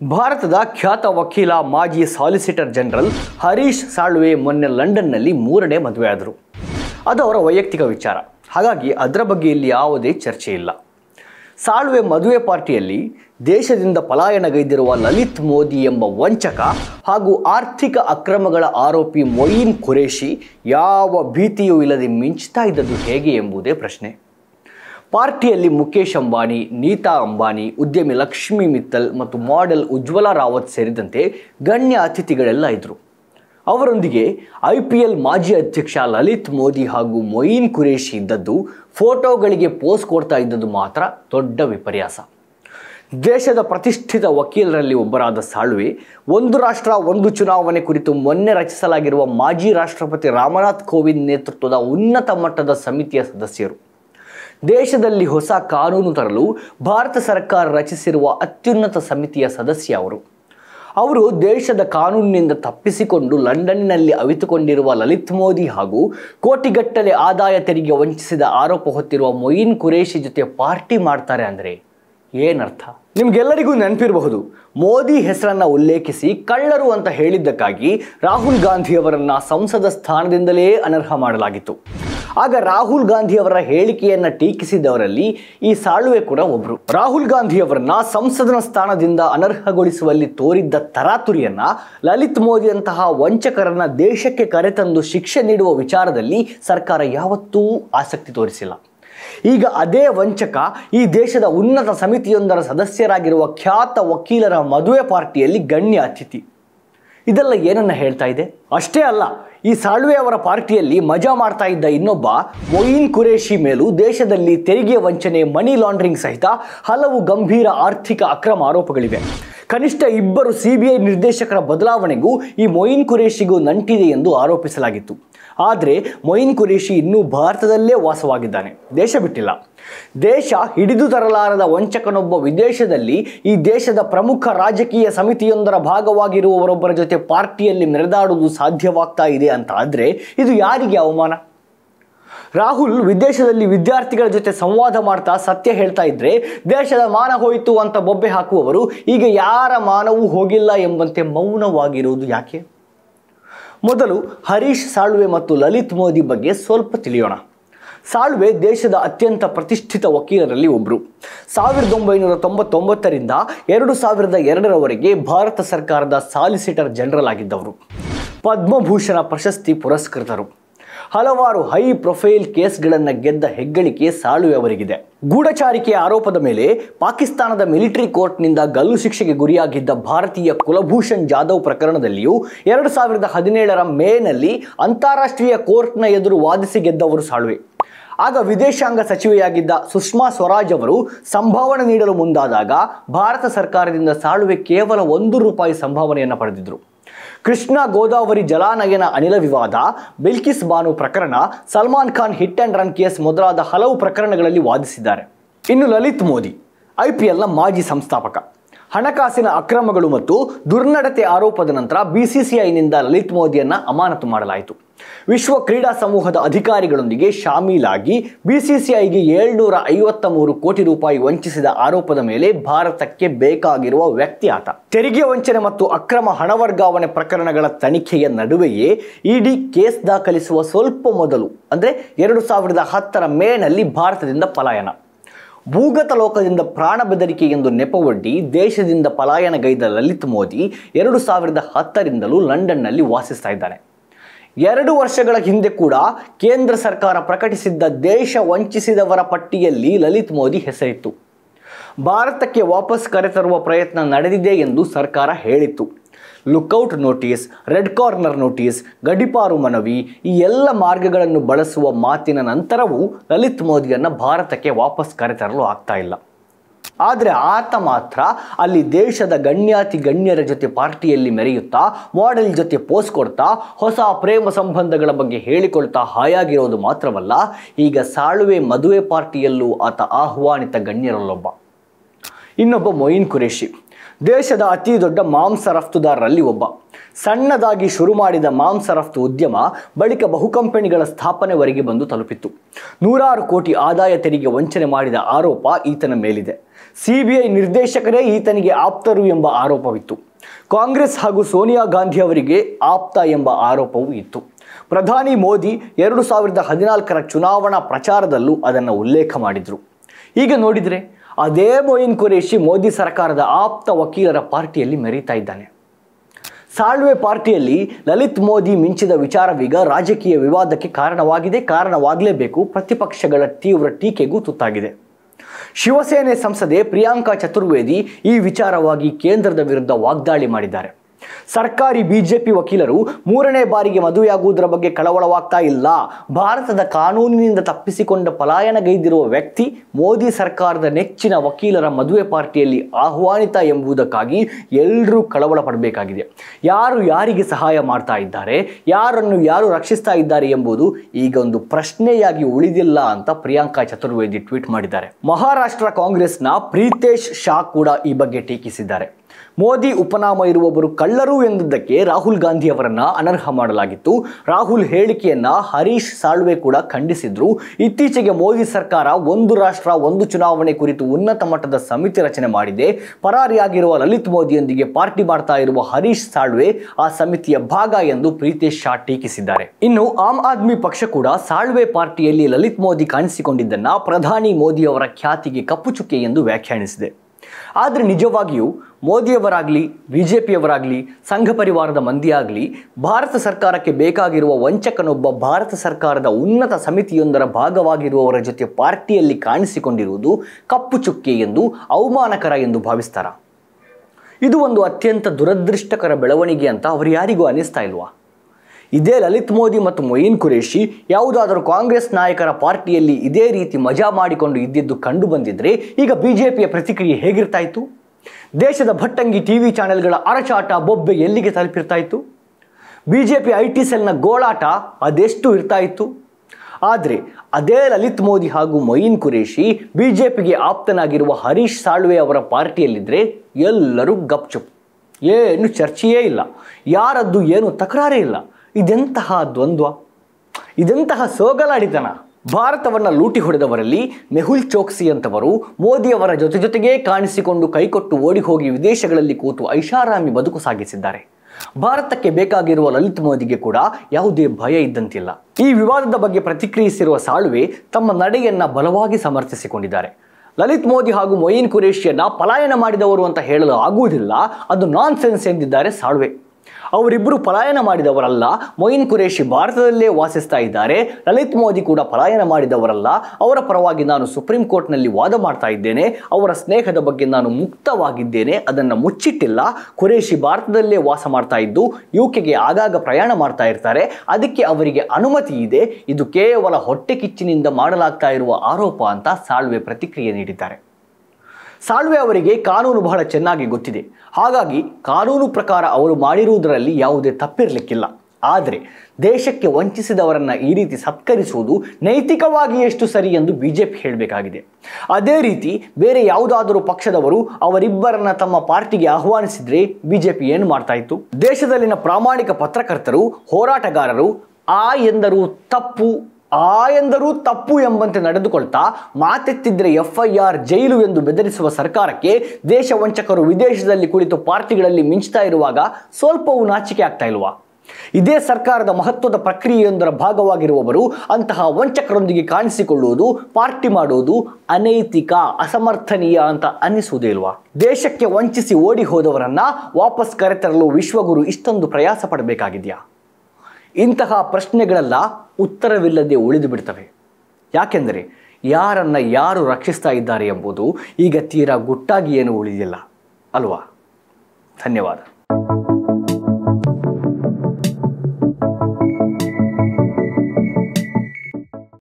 ಭಾರತದ ಖ್ಯಾತ ವಕೀಲ ಮಾಜಿ ಸಾಲಿಸಿಟರ್ ಜನರಲ್ ಹರೀಶ್ ಸಾಳ್ವೆ ಮೊನ್ನೆ ಲಂಡನ್ನಲ್ಲಿ ಮೂರನೇ ಮದುವೆಯಾದರು ಅದು ಅವರ ವೈಯಕ್ತಿಕ ವಿಚಾರ ಹಾಗಾಗಿ ಅದರ ಬಗ್ಗೆ ಇಲ್ಲಿ ಯಾವುದೇ ಚರ್ಚೆ ಇಲ್ಲ ಸಾಳ್ವೆ ಮದುವೆ ಪಾರ್ಟಿಯಲ್ಲಿ ದೇಶದಿಂದ ಪಲಾಯನಗೈದಿರುವ ಲಲಿತ್ ಮೋದಿ ಎಂಬ ವಂಚಕ ಹಾಗೂ ಆರ್ಥಿಕ ಅಕ್ರಮಗಳ ಆರೋಪಿ ಮೊಯಿನ್ ಖುರೇಶಿ ಯಾವ ಭೀತಿಯೂ ಇಲ್ಲದೆ ಮಿಂಚ್ತಾ ಇದ್ದದ್ದು ಹೇಗೆ ಎಂಬುದೇ ಪ್ರಶ್ನೆ ಪಾರ್ಟಿಯಲ್ಲಿ ಮುಖೇಶ್ ಅಂಬಾನಿ ನೀತಾ ಅಂಬಾನಿ ಉದ್ಯಮಿ ಲಕ್ಷ್ಮಿ ಮಿತ್ತಲ್ ಮತ್ತು ಮಾಡೆಲ್ ಉಜ್ವಲ ರಾವತ್ ಸೇರಿದಂತೆ ಗಣ್ಯ ಅತಿಥಿಗಳೆಲ್ಲ ಇದ್ದರು ಅವರೊಂದಿಗೆ ಐ ಪಿ ಎಲ್ ಮಾಜಿ ಅಧ್ಯಕ್ಷ ಲಲಿತ್ ಮೋದಿ ಹಾಗೂ ಮೊಯಿನ್ ಖುರೇಶಿ ಇದ್ದದ್ದು ಫೋಟೋಗಳಿಗೆ ಪೋಸ್ ಕೊಡ್ತಾ ಇದ್ದದ್ದು ಮಾತ್ರ ದೊಡ್ಡ ವಿಪರ್ಯಾಸ ದೇಶದ ಪ್ರತಿಷ್ಠಿತ ವಕೀಲರಲ್ಲಿ ಒಬ್ಬರಾದ ಸಾಳ್ವೆ ಒಂದು ರಾಷ್ಟ್ರ ಒಂದು ಚುನಾವಣೆ ಕುರಿತು ಮೊನ್ನೆ ರಚಿಸಲಾಗಿರುವ ಮಾಜಿ ರಾಷ್ಟ್ರಪತಿ ರಾಮನಾಥ್ ಕೋವಿಂದ್ ನೇತೃತ್ವದ ಉನ್ನತ ಮಟ್ಟದ ಸಮಿತಿಯ ಸದಸ್ಯರು ದೇಶದಲ್ಲಿ ಹೊಸ ಕಾನೂನು ತರಲು ಭಾರತ ಸರ್ಕಾರ ರಚಿಸಿರುವ ಅತ್ಯುನ್ನತ ಸಮಿತಿಯ ಸದಸ್ಯ ಅವರು ಅವರು ದೇಶದ ಕಾನೂನಿನಿಂದ ತಪ್ಪಿಸಿಕೊಂಡು ಲಂಡನ್ನಲ್ಲಿ ಅವಿತುಕೊಂಡಿರುವ ಲಲಿತ್ ಮೋದಿ ಹಾಗೂ ಕೋಟಿಗಟ್ಟಲೆ ಆದಾಯ ತೆರಿಗೆ ವಂಚಿಸಿದ ಆರೋಪ ಹೊತ್ತಿರುವ ಮೊಯಿನ್ ಖುರೇಶಿ ಜೊತೆ ಪಾರ್ಟಿ ಮಾಡ್ತಾರೆ ಅಂದರೆ ಏನರ್ಥ ನಿಮ್ಗೆಲ್ಲರಿಗೂ ನೆನಪಿರಬಹುದು ಮೋದಿ ಹೆಸರನ್ನ ಉಲ್ಲೇಖಿಸಿ ಕಳ್ಳರು ಅಂತ ಹೇಳಿದ್ದಕ್ಕಾಗಿ ರಾಹುಲ್ ಗಾಂಧಿಯವರನ್ನ ಸಂಸದ ಸ್ಥಾನದಿಂದಲೇ ಅನರ್ಹ ಮಾಡಲಾಗಿತ್ತು ಆಗ ರಾಹುಲ್ ಗಾಂಧಿ ಅವರ ಹೇಳಿಕೆಯನ್ನ ಟೀಕಿಸಿದವರಲ್ಲಿ ಈ ಸಾಳುವೆ ಕೂಡ ಒಬ್ರು ರಾಹುಲ್ ಗಾಂಧಿ ಅವರನ್ನ ಸಂಸದನ ಸ್ಥಾನದಿಂದ ಅನರ್ಹಗೊಳಿಸುವಲ್ಲಿ ತೋರಿದ್ದ ತರಾತುರಿಯನ್ನ ಲಲಿತ್ ಮೋದಿ ಅಂತಹ ವಂಚಕರನ್ನ ದೇಶಕ್ಕೆ ಕರೆತಂದು ಶಿಕ್ಷೆ ನೀಡುವ ವಿಚಾರದಲ್ಲಿ ಸರ್ಕಾರ ಯಾವತ್ತೂ ಆಸಕ್ತಿ ತೋರಿಸಿಲ್ಲ ಈಗ ಅದೇ ವಂಚಕ ಈ ದೇಶದ ಉನ್ನತ ಸಮಿತಿಯೊಂದರ ಸದಸ್ಯರಾಗಿರುವ ಖ್ಯಾತ ವಕೀಲರ ಮದುವೆ ಪಾರ್ಟಿಯಲ್ಲಿ ಗಣ್ಯ ಅತಿಥಿ ಇದೆಲ್ಲ ಏನನ್ನ ಹೇಳ್ತಾ ಇದೆ ಅಷ್ಟೇ ಅಲ್ಲ ಈ ಸಾಳ್ವೆ ಅವರ ಪಾರ್ಟಿಯಲ್ಲಿ ಮಜಾ ಮಾಡ್ತಾ ಇದ್ದ ಇನ್ನೊಬ್ಬ ಮೊಯಿನ್ ಖುರೇಶಿ ಮೇಲೂ ದೇಶದಲ್ಲಿ ತೆರಿಗೆ ವಂಚನೆ ಮನಿ ಲಾಂಡ್ರಿಂಗ್ ಸಹಿತ ಹಲವು ಗಂಭೀರ ಆರ್ಥಿಕ ಅಕ್ರಮ ಆರೋಪಗಳಿವೆ ಕನಿಷ್ಠ ಇಬ್ಬರು ಸಿಬಿಐ ನಿರ್ದೇಶಕರ ಬದಲಾವಣೆಗೂ ಈ ಮೊಯಿನ್ ಖುರೇಶಿಗೂ ನಂಟಿದೆ ಎಂದು ಆರೋಪಿಸಲಾಗಿತ್ತು ಆದರೆ ಮೊಯಿನ್ ಖುರೇಶಿ ಇನ್ನೂ ಭಾರತದಲ್ಲೇ ವಾಸವಾಗಿದ್ದಾನೆ ದೇಶ ಬಿಟ್ಟಿಲ್ಲ ದೇಶ ಹಿಡಿದು ತರಲಾರದ ವಂಚಕನೊಬ್ಬ ವಿದೇಶದಲ್ಲಿ ಈ ದೇಶದ ಪ್ರಮುಖ ರಾಜಕೀಯ ಸಮಿತಿಯೊಂದರ ಭಾಗವಾಗಿರುವವರೊಬ್ಬರ ಜೊತೆ ಪಾರ್ಟಿಯಲ್ಲಿ ಮೆರೆದಾಡುವುದು ಸಾಧ್ಯವಾಗ್ತಾ ಇದೆ ಅಂತ ಆದರೆ ಇದು ಯಾರಿಗೆ ಅವಮಾನ ರಾಹುಲ್ ವಿದೇಶದಲ್ಲಿ ವಿದ್ಯಾರ್ಥಿಗಳ ಜೊತೆ ಸಂವಾದ ಮಾಡ್ತಾ ಸತ್ಯ ಹೇಳ್ತಾ ಇದ್ರೆ ದೇಶದ ಮಾನ ಹೋಯಿತು ಅಂತ ಬೊಬ್ಬೆ ಹಾಕುವವರು ಈಗ ಯಾರ ಮಾನವೂ ಹೋಗಿಲ್ಲ ಎಂಬಂತೆ ಮೌನವಾಗಿರುವುದು ಯಾಕೆ ಮೊದಲು ಹರೀಶ್ ಸಾಳ್ವೆ ಮತ್ತು ಲಲಿತ್ ಮೋದಿ ಬಗ್ಗೆ ಸ್ವಲ್ಪ ತಿಳಿಯೋಣ ಸಾಳ್ವೆ ದೇಶದ ಅತ್ಯಂತ ಪ್ರತಿಷ್ಠಿತ ವಕೀಲರಲ್ಲಿ ಒಬ್ಬರು ಸಾವಿರದ ಒಂಬೈನೂರ ತೊಂಬತ್ತೊಂಬತ್ತರಿಂದ ಎರಡು ಸಾವಿರದ ಎರಡರವರೆಗೆ ಭಾರತ ಸರ್ಕಾರದ ಸಾಲಿಸಿಟರ್ ಜನರಲ್ ಆಗಿದ್ದವರು ಪದ್ಮಭೂಷಣ ಪ್ರಶಸ್ತಿ ಪುರಸ್ಕೃತರು ಹಲವಾರು ಹೈ ಪ್ರೊಫೈಲ್ ಕೇಸ್ಗಳನ್ನು ಗೆದ್ದ ಹೆಗ್ಗಳಿಕೆ ಸಾಳುವೆ ಅವರಿಗಿದೆ ಗೂಢಚಾರಿಕೆಯ ಆರೋಪದ ಮೇಲೆ ಪಾಕಿಸ್ತಾನದ ಮಿಲಿಟರಿ ಕೋರ್ಟ್ನಿಂದ ಗಲ್ಲು ಶಿಕ್ಷೆಗೆ ಗುರಿಯಾಗಿದ್ದ ಭಾರತೀಯ ಕುಲಭೂಷಣ್ ಜಾಧವ್ ಪ್ರಕರಣದಲ್ಲಿಯೂ ಎರಡು ಸಾವಿರದ ಹದಿನೇಳರ ಮೇನಲ್ಲಿ ಅಂತಾರಾಷ್ಟ್ರೀಯ ಕೋರ್ಟ್ನ ಎದುರು ವಾದಿಸಿ ಗೆದ್ದವರು ಸಾಳುವೆ ಆಗ ವಿದೇಶಾಂಗ ಸಚಿವೆಯಾಗಿದ್ದ ಸುಷ್ಮಾ ಸ್ವರಾಜ್ ಅವರು ಸಂಭಾವನೆ ನೀಡಲು ಮುಂದಾದಾಗ ಭಾರತ ಸರ್ಕಾರದಿಂದ ಸಾಳುವೆ ಕೇವಲ ಒಂದು ರೂಪಾಯಿ ಸಂಭಾವನೆಯನ್ನು ಪಡೆದಿದ್ರು ಕೃಷ್ಣ ಗೋದಾವರಿ ಜಲಾನಯನ ಅನಿಲ ವಿವಾದ ಬಿಲ್ಕಿಸ್ ಬಾನು ಪ್ರಕರಣ Salman Khan hit and run case ಮೊದಲಾದ ಹಲವು ಪ್ರಕರಣಗಳಲ್ಲಿ ವಾದಿಸಿದ್ದಾರೆ ಇನ್ನು ಲಲಿತ್ ಮೋದಿ ಐ ಪಿ ಎಲ್ನ ಮಾಜಿ ಸಂಸ್ಥಾಪಕ ಹಣಕಾಸಿನ ಅಕ್ರಮಗಳು ಮತ್ತು ದುರ್ನಡತೆ ಆರೋಪದ ನಂತರ ಬಿಸಿಸಿಐನಿಂದ ಲಲಿತ್ ಮೋದಿಯನ್ನ ಅಮಾನತು ಮಾಡಲಾಯಿತು ವಿಶ್ವ ಕ್ರೀಡಾ ಸಮೂಹದ ಅಧಿಕಾರಿಗಳೊಂದಿಗೆ ಶಾಮೀಲಾಗಿ ಬಿಸಿಸಿಐಗೆ ಏಳ್ನೂರ ಐವತ್ತ ಮೂರು ಕೋಟಿ ರೂಪಾಯಿ ವಂಚಿಸಿದ ಆರೋಪದ ಮೇಲೆ ಭಾರತಕ್ಕೆ ಬೇಕಾಗಿರುವ ವ್ಯಕ್ತಿ ಆತ ತೆರಿಗೆ ವಂಚನೆ ಮತ್ತು ಅಕ್ರಮ ಹಣ ವರ್ಗಾವಣೆ ಪ್ರಕರಣಗಳ ತನಿಖೆಯ ನಡುವೆಯೇ ಇಡಿ ಕೇಸ್ ದಾಖಲಿಸುವ ಸ್ವಲ್ಪ ಮೊದಲು ಅಂದರೆ ಎರಡು ಸಾವಿರದ ಹತ್ತರ ಮೇನಲ್ಲಿ ಭಾರತದಿಂದ ಪಲಾಯನ ಭೂಗತ ಲೋಕದಿಂದ ಪ್ರಾಣ ಬೆದರಿಕೆ ಎಂದು ನೆಪವೊಡ್ಡಿ ದೇಶದಿಂದ ಪಲಾಯನಗೈದ ಲಲಿತ್ ಮೋದಿ ಎರಡು ಸಾವಿರದ ಹತ್ತರಿಂದಲೂ ಲಂಡನ್ನಲ್ಲಿ ವಾಸಿಸ್ತಾ ಇದ್ದಾನೆ ಎರಡು ವರ್ಷಗಳ ಹಿಂದೆ ಕೂಡ ಕೇಂದ್ರ ಸರ್ಕಾರ ಪ್ರಕಟಿಸಿದ್ದ ದೇಶ ವಂಚಿಸಿದವರ ಪಟ್ಟಿಯಲ್ಲಿ ಲಲಿತ್ ಮೋದಿ ಹೆಸರಿತ್ತು ಭಾರತಕ್ಕೆ ವಾಪಸ್ ಕರೆತರುವ ಪ್ರಯತ್ನ ನಡೆದಿದೆ ಎಂದು ಸರ್ಕಾರ ಹೇಳಿತ್ತು lookout notice red corner notice ಗಡಿಪಾರು ಮನವಿ ಈ ಎಲ್ಲ ಮಾರ್ಗಗಳನ್ನು ಬಳಸುವ ಮಾತಿನ ನಂತರವೂ ಲಲಿತ್ ಮೋದಿಯನ್ನು ಭಾರತಕ್ಕೆ ವಾಪಸ್ ಕರೆತರಲು ಆಗ್ತಾ ಇಲ್ಲ ಆದರೆ ಆತ ಮಾತ್ರ ಅಲ್ಲಿ ದೇಶದ ಗಣ್ಯಾತಿ ಗಣ್ಯರ ಜೊತೆ ಪಾರ್ಟಿಯಲ್ಲಿ ಮೆರೆಯುತ್ತಾ ಮಾಡೆಲ್ ಜೊತೆ ಪೋಸ್ ಕೊಡ್ತಾ ಹೊಸ ಪ್ರೇಮ ಸಂಬಂಧಗಳ ಬಗ್ಗೆ ಹೇಳಿಕೊಳ್ತಾ ಹಾಯಾಗಿರೋದು ಮಾತ್ರವಲ್ಲ ಈಗ ಸಾಳುವೆ ಮದುವೆ ಪಾರ್ಟಿಯಲ್ಲೂ ಆತ ಆಹ್ವಾನಿತ ಗಣ್ಯರಲ್ಲೊಬ್ಬ ಇನ್ನೊಬ್ಬ ಮೊಯಿನ್ ಖುರೇಶಿ ದೇಶದ ಅತಿ ದೊಡ್ಡ ಮಾಂಸ ರಫ್ತುದಾರರಲ್ಲಿ ಒಬ್ಬ ಸಣ್ಣದಾಗಿ ಶುರು ಮಾಡಿದ ಮಾಂಸ ರಫ್ತು ಉದ್ಯಮ ಬಳಿಕ ಬಹುಕಂಪನಿಗಳ ಸ್ಥಾಪನೆವರೆಗೆ ಬಂದು ತಲುಪಿತ್ತು ನೂರಾರು ಕೋಟಿ ಆದಾಯ ತೆರಿಗೆ ವಂಚನೆ ಮಾಡಿದ ಆರೋಪ ಈತನ ಮೇಲಿದೆ ಸಿಬಿಐ ನಿರ್ದೇಶಕರೇ ಈತನಿಗೆ ಆಪ್ತರು ಎಂಬ ಆರೋಪವಿತ್ತು ಕಾಂಗ್ರೆಸ್ ಹಾಗೂ ಸೋನಿಯಾ ಗಾಂಧಿ ಅವರಿಗೆ ಆಪ್ತ ಎಂಬ ಆರೋಪವೂ ಇತ್ತು ಪ್ರಧಾನಿ ಮೋದಿ ಎರಡು ಸಾವಿರದ ಹದಿನಾಲ್ಕರ ಚುನಾವಣಾ ಪ್ರಚಾರದಲ್ಲೂ ಅದನ್ನು ಉಲ್ಲೇಖ ಮಾಡಿದರು ಈಗ ನೋಡಿದರೆ ಅದೇ ಮೊಯಿನ್ ಖುರೇಶಿ ಮೋದಿ ಸರ್ಕಾರದ ಆಪ್ತ ವಕೀಲರ ಪಾರ್ಟಿಯಲ್ಲಿ ಮೆರೀತಾ ಇದ್ದಾನೆ ಸಾಳ್ವೆ ಪಾರ್ಟಿಯಲ್ಲಿ ಲಲಿತ್ ಮೋದಿ ಮಿಂಚಿದ ವಿಚಾರವೀಗ ರಾಜಕೀಯ ವಿವಾದಕ್ಕೆ ಕಾರಣವಾಗಿದೆ ಕಾರಣವಾಗಲೇಬೇಕು ಪ್ರತಿಪಕ್ಷಗಳ ತೀವ್ರ ಟೀಕೆಗೂ ತುತ್ತಾಗಿದೆ ಶಿವಸೇನೆ ಸಂಸದೆ ಪ್ರಿಯಾಂಕಾ ಚತುರ್ವೇದಿ ಈ ವಿಚಾರವಾಗಿ ಕೇಂದ್ರದ ವಿರುದ್ಧ ವಾಗ್ದಾಳಿ ಮಾಡಿದ್ದಾರೆ ಸರ್ಕಾರಿ ಬಿಜೆಪಿ ವಕೀಲರು ಮೂರನೇ ಬಾರಿಗೆ ಮದುವೆಯಾಗುವುದರ ಬಗ್ಗೆ ಕಳವಳವಾಗ್ತಾ ಇಲ್ಲ ಭಾರತದ ಕಾನೂನಿನಿಂದ ತಪ್ಪಿಸಿಕೊಂಡ ಪಲಾಯನಗೈದಿರುವ ವ್ಯಕ್ತಿ ಮೋದಿ ಸರ್ಕಾರದ ನೆಚ್ಚಿನ ವಕೀಲರ ಮದುವೆ ಪಾರ್ಟಿಯಲ್ಲಿ ಆಹ್ವಾನಿತ ಎಂಬುದಕ್ಕಾಗಿ ಎಲ್ಲರೂ ಕಳವಳ ಪಡಬೇಕಾಗಿದೆ ಯಾರು ಯಾರಿಗೆ ಸಹಾಯ ಮಾಡ್ತಾ ಇದ್ದಾರೆ ಯಾರನ್ನು ಯಾರು ರಕ್ಷಿಸ್ತಾ ಇದ್ದಾರೆ ಎಂಬುದು ಈಗ ಒಂದು ಪ್ರಶ್ನೆಯಾಗಿ ಉಳಿದಿಲ್ಲ ಅಂತ ಪ್ರಿಯಾಂಕಾ ಚತುರ್ವೇದಿ ಟ್ವೀಟ್ ಮಾಡಿದ್ದಾರೆ ಮಹಾರಾಷ್ಟ್ರ ಕಾಂಗ್ರೆಸ್ನ ಪ್ರೀತೇಶ್ ಶಾ ಕೂಡ ಈ ಬಗ್ಗೆ ಟೀಕಿಸಿದ್ದಾರೆ ಮೋದಿ ಉಪನಾಮ ಇರುವವರು ಕಳ್ಳರು ಎಂದಿದ್ದಕ್ಕೆ ರಾಹುಲ್ ಗಾಂಧಿ ಅವರನ್ನ ಅನರ್ಹ ಮಾಡಲಾಗಿತ್ತು ರಾಹುಲ್ ಹೇಳಿಕೆಯನ್ನ ಹರೀಶ್ ಸಾಳ್ವೆ ಕೂಡ ಖಂಡಿಸಿದ್ರು ಇತ್ತೀಚೆಗೆ ಮೋದಿ ಸರ್ಕಾರ ಒಂದು ರಾಷ್ಟ್ರ ಒಂದು ಚುನಾವಣೆ ಕುರಿತು ಉನ್ನತ ಮಟ್ಟದ ಸಮಿತಿ ರಚನೆ ಮಾಡಿದೆ ಪರಾರಿಯಾಗಿರುವ ಲಲಿತ್ ಮೋದಿಯೊಂದಿಗೆ ಪಾರ್ಟಿ ಮಾಡ್ತಾ ಇರುವ ಹರೀಶ್ ಸಾಳ್ವೆ ಆ ಸಮಿತಿಯ ಭಾಗ ಎಂದು ಪ್ರೀತೇಶ್ ಶಾ ಟೀಕಿಸಿದ್ದಾರೆ ಇನ್ನು ಆಮ್ ಆದ್ಮಿ ಪಕ್ಷ ಕೂಡ ಸಾಳ್ವೆ ಪಾರ್ಟಿಯಲ್ಲಿ ಲಲಿತ್ ಮೋದಿ ಕಾಣಿಸಿಕೊಂಡಿದ್ದನ್ನ ಪ್ರಧಾನಿ ಮೋದಿ ಅವರ ಖ್ಯಾತಿಗೆ ಕಪ್ಪು ಚುಕ್ಕೆ ಎಂದು ವ್ಯಾಖ್ಯಾನಿಸಿದೆ ಆದರೆ ನಿಜವಾಗಿಯೂ ಮೋದಿಯವರಾಗಲಿ ಬಿ ಜೆ ಪಿಯವರಾಗಲಿ ಸಂಘ ಪರಿವಾರದ ಮಂದಿಯಾಗಲಿ ಭಾರತ ಸರ್ಕಾರಕ್ಕೆ ಬೇಕಾಗಿರುವ ವಂಚಕನೊಬ್ಬ ಭಾರತ ಸರ್ಕಾರದ ಉನ್ನತ ಸಮಿತಿಯೊಂದರ ಭಾಗವಾಗಿರುವವರ ಜೊತೆ ಪಾರ್ಟಿಯಲ್ಲಿ ಕಾಣಿಸಿಕೊಂಡಿರುವುದು ಕಪ್ಪು ಚುಕ್ಕೆ ಎಂದು ಅವಮಾನಕರ ಎಂದು ಭಾವಿಸ್ತಾರ ಇದು ಒಂದು ಅತ್ಯಂತ ದುರದೃಷ್ಟಕರ ಬೆಳವಣಿಗೆ ಅಂತ ಅವರು ಯಾರಿಗೂ ಅನಿಸ್ತಾ ಇಲ್ವಾ ಇದೇ ಲಲಿತ್ ಮೋದಿ ಮತ್ತು ಮೊಯಿನ್ ಖುರೇಶಿ ಯಾವುದಾದರೂ ಕಾಂಗ್ರೆಸ್ ನಾಯಕರ ಪಾರ್ಟಿಯಲ್ಲಿ ಇದೇ ರೀತಿ ಮಜಾ ಮಾಡಿಕೊಂಡು ಇದ್ದಿದ್ದು ಕಂಡು ಬಂದಿದ್ರೆ ಈಗ ಬಿಜೆಪಿಯ ಪ್ರತಿಕ್ರಿಯೆ ಹೇಗಿರ್ತಾ ಇತ್ತು ದೇಶದ ಭಟ್ಟಂಗಿ ಟಿವಿ ಚಾನೆಲ್ಗಳ ಅರಚಾಟ ಬೊಬ್ಬೆ ಎಲ್ಲಿಗೆ ತಲುಪಿರ್ತಾ ಇತ್ತು ಬಿಜೆಪಿ ಐ ಟಿ ಸೆಲ್ನ ಗೋಳಾಟ ಅದೆಷ್ಟು ಇರ್ತಾ ಇತ್ತು ಆದರೆ ಅದೇ ಲಲಿತ್ ಮೋದಿ ಹಾಗೂ ಮೊಯಿನ್ ಖುರೇಶಿ ಬಿಜೆಪಿಗೆ ಆಪ್ತನಾಗಿರುವ ಹರೀಶ್ ಸಾಳ್ವೆ ಅವರ ಪಾರ್ಟಿಯಲ್ಲಿದ್ದರೆ ಎಲ್ಲರೂ ಗಪ್ಚುಪ್ ಏನು ಚರ್ಚೆಯೇ ಇಲ್ಲ ಯಾರದ್ದು ಏನು ತಕರಾರೇ ಇಲ್ಲ ಇದೆಂತಹ ದ್ವಂದ್ವ ಇದೆಂತಹ ಸೋಗಲಾಡಿತನ ಭಾರತವನ್ನು ಲೂಟಿ ಹೊಡೆದವರಲ್ಲಿ ಮೆಹುಲ್ ಚೋಕ್ಸಿ ಅಂತವರು ಮೋದಿಯವರ ಜೊತೆ ಜೊತೆಗೇ ಕಾಣಿಸಿಕೊಂಡು ಕೈಕೊಟ್ಟು ಓಡಿ ಹೋಗಿ ವಿದೇಶಗಳಲ್ಲಿ ಕೂತು ಐಷಾರಾಮಿ ಬದುಕು ಸಾಗಿಸಿದ್ದಾರೆ ಭಾರತಕ್ಕೆ ಬೇಕಾಗಿರುವ ಲಲಿತ್ ಮೋದಿಗೆ ಕೂಡ ಯಾವುದೇ ಭಯ ಇದ್ದಂತಿಲ್ಲ ಈ ವಿವಾದದ ಬಗ್ಗೆ ಪ್ರತಿಕ್ರಿಯಿಸಿರುವ ಸಾಳ್ವೆ ತಮ್ಮ ನಡೆಯನ್ನ ಬಲವಾಗಿ ಸಮರ್ಥಿಸಿಕೊಂಡಿದ್ದಾರೆ ಲಲಿತ್ ಮೋದಿ ಹಾಗೂ ಮೊಯಿನ್ ಖುರೇಶಿಯನ್ನ ಪಲಾಯನ ಮಾಡಿದವರು ಅಂತ ಹೇಳಲು ಆಗುವುದಿಲ್ಲ ಅದು ನಾನ್ ಸೆನ್ಸ್ ಎಂದಿದ್ದಾರೆ ಸಾಳ್ವೆ ಅವರಿಬ್ಬರು ಪಲಾಯನ ಮಾಡಿದವರಲ್ಲ ಮೊಯಿನ್ ಖುರೇಶಿ ಭಾರತದಲ್ಲೇ ವಾಸಿಸ್ತಾ ಇದ್ದಾರೆ ಲಲಿತ್ ಮೋದಿ ಕೂಡ ಪಲಾಯನ ಮಾಡಿದವರಲ್ಲ ಅವರ ಪರವಾಗಿ ನಾನು ಸುಪ್ರೀಂ ಕೋರ್ಟ್ನಲ್ಲಿ ವಾದ ಮಾಡ್ತಾ ಇದ್ದೇನೆ ಅವರ ಸ್ನೇಹದ ಬಗ್ಗೆ ನಾನು ಮುಕ್ತವಾಗಿದ್ದೇನೆ ಅದನ್ನು ಮುಚ್ಚಿಟ್ಟಿಲ್ಲ ಖುರೇಶಿ ಭಾರತದಲ್ಲೇ ವಾಸ ಮಾಡ್ತಾ ಇದ್ದು ಯುಕೆಗೆ ಆಗಾಗ ಪ್ರಯಾಣ ಮಾಡ್ತಾ ಇರ್ತಾರೆ ಅದಕ್ಕೆ ಅವರಿಗೆ ಅನುಮತಿ ಇದೆ ಇದು ಕೇವಲ ಹೊಟ್ಟೆ ಕಿಚ್ಚಿನಿಂದ ಮಾಡಲಾಗ್ತಾ ಇರುವ ಆರೋಪ ಅಂತ ಸಾಳ್ವೆ ಪ್ರತಿಕ್ರಿಯೆ ನೀಡಿದ್ದಾರೆ ಸಾಳ್ವೆ ಅವರಿಗೆ ಕಾನೂನು ಬಹಳ ಚೆನ್ನಾಗಿ ಗೊತ್ತಿದೆ ಹಾಗಾಗಿ ಕಾನೂನು ಪ್ರಕಾರ ಅವರು ಮಾಡಿರುವುದರಲ್ಲಿ ಯಾವುದೇ ತಪ್ಪಿರಲಿಕ್ಕಿಲ್ಲ ಆದರೆ ದೇಶಕ್ಕೆ ವಂಚಿಸಿದವರನ್ನ ಈ ರೀತಿ ಸತ್ಕರಿಸುವುದು ನೈತಿಕವಾಗಿ ಎಷ್ಟು ಸರಿ ಎಂದು ಬಿಜೆಪಿ ಹೇಳಬೇಕಾಗಿದೆ ಅದೇ ರೀತಿ ಬೇರೆ ಯಾವುದಾದರೂ ಪಕ್ಷದವರು ಅವರಿಬ್ಬರನ್ನ ತಮ್ಮ ಪಾರ್ಟಿಗೆ ಆಹ್ವಾನಿಸಿದ್ರೆ ಬಿಜೆಪಿ ಏನು ಮಾಡ್ತಾ ಇತ್ತು ದೇಶದಲ್ಲಿನ ಪ್ರಾಮಾಣಿಕ ಪತ್ರಕರ್ತರು ಹೋರಾಟಗಾರರು ಆ ಎಂದರು ತಪ್ಪು ಆ ಎಂದರೂ ತಪ್ಪು ಎಂಬಂತೆ ನಡೆದುಕೊಳ್ತಾ ಮಾತೆತ್ತಿದ್ರೆ ಎಫ್ಐಆರ್ ಜೈಲು ಎಂದು ಬೆದರಿಸುವ ಸರ್ಕಾರಕ್ಕೆ ದೇಶ ವಂಚಕರು ವಿದೇಶದಲ್ಲಿ ಕುಳಿತು ಪಾರ್ಟಿಗಳಲ್ಲಿ ಮಿಂಚ್ತಾ ಇರುವಾಗ ಸ್ವಲ್ಪವೂ ನಾಚಿಕೆ ಆಗ್ತಾ ಇಲ್ವಾ ಇದೇ ಸರ್ಕಾರದ ಮಹತ್ವದ ಪ್ರಕ್ರಿಯೆಯೊಂದರ ಭಾಗವಾಗಿರುವವರು ಅಂತಹ ವಂಚಕರೊಂದಿಗೆ ಕಾಣಿಸಿಕೊಳ್ಳುವುದು ಪಾರ್ಟಿ ಮಾಡುವುದು ಅನೈತಿಕ ಅಸಮರ್ಥನೀಯ ಅಂತ ಅನ್ನಿಸುವುದೇ ಇಲ್ವಾ ದೇಶಕ್ಕೆ ವಂಚಿಸಿ ಓಡಿ ಹೋದವರನ್ನ ವಾಪಸ್ ಕರೆತರಲು ವಿಶ್ವಗುರು ಇಷ್ಟೊಂದು ಪ್ರಯಾಸ ಪಡಬೇಕಾಗಿದೆಯಾ ಇಂತಹ ಪ್ರಶ್ನೆಗಳೆಲ್ಲ ಉತ್ತರವಿಲ್ಲದೆ ಉಳಿದು ಬಿಡ್ತವೆ ಯಾಕೆಂದರೆ ಯಾರನ್ನ ಯಾರು ರಕ್ಷಿಸ್ತಾ ಇದ್ದಾರೆ ಎಂಬುದು ಈಗ ತೀರಾ ಗುಟ್ಟಾಗಿ ಏನು ಉಳಿದಿಲ್ಲ ಅಲ್ವಾ ಧನ್ಯವಾದ